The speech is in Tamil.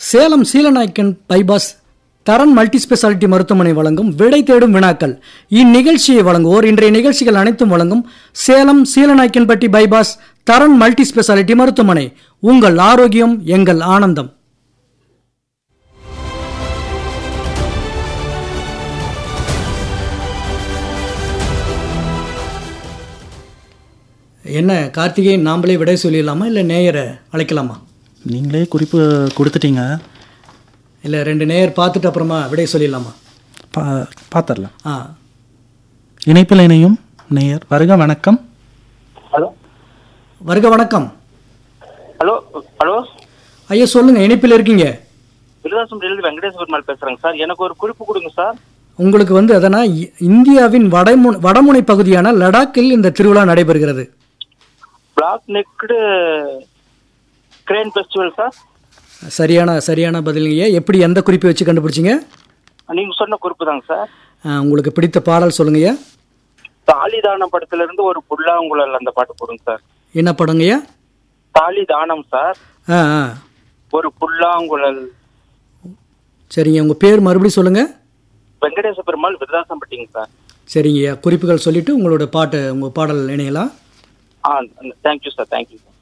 Salem Seelanaicken bypass Tharan multi speciality மருத்துவமனை வழங்கும் விடை தேடும் வினாக்கள் இந்நிகழ்ச்சியை வழங்குவோர் இன்றைய நிகழ்ச்சிகள் அனைத்தும் வழங்கும் Salem Seelanaickenpatti bypass Tharan multi speciality மருத்துவமனை உங்கள் ஆரோக்கியம் எங்கள் ஆனந்தம் என்ன கார்த்திகை நாமளே விடை சொல்லிடலாமா இல்லை நேயரை அழைக்கலாமா நீங்களே குறிப்பு கொடுத்துட்டீங்க இல்லை ரெண்டு நேயர் பார்த்துட்டு அப்புறமா விடை சொல்லிடலாமா பா பார்த்துடலாம் ஆ இணைப்பில் இணையும் நேயர் வருக வணக்கம் ஹலோ வருக வணக்கம் ஹலோ ஹலோ ஐயா சொல்லுங்க இணைப்பில் இருக்கீங்க விருதாசம்பட்டியிலிருந்து வெங்கடேச பெருமாள் பேசுறேங்க சார் எனக்கு ஒரு குறிப்பு கொடுங்க சார் உங்களுக்கு வந்து அதனா இ- இந்தியாவின் வடமு வடமுனை பகுதியான லடாக்கில் இந்த திருவிழா நடைபெறுகிறது black necked crane festival sir சரியான சரியான பதிலுங்கய்யா எப்படி எந்த குறிப்பை வச்சு கண்டுபிடிச்சிங்க நீங்க சொன்ன குறிப்பு தாங்க சார் ஆ, உங்களுக்கு பிடித்த பாடல் சொல்லுங்கய்யா தாலிதானம் படத்துல இருந்து ஒரு புல்லாங்குழல் அந்த பாட்டு போடுங்க சார் என்ன படங்கய்யா தாலி தானம் சார் ஆ ஆ ஒரு புல்லாங்குழல் சரிங்க உங்கள் பேர் மறுபடியும் சொல்லுங்கள் வெங்கடேச பெருமாள் விருதாசம்பட்டிங்க சார் சரிங்கய்யா குறிப்புகள் சொல்லிவிட்டு உங்களோட பாட்டு உங்கள் பாடல் இணையலாம் ஆ தேங்க்யூ சார் தேங்க்யூ சார்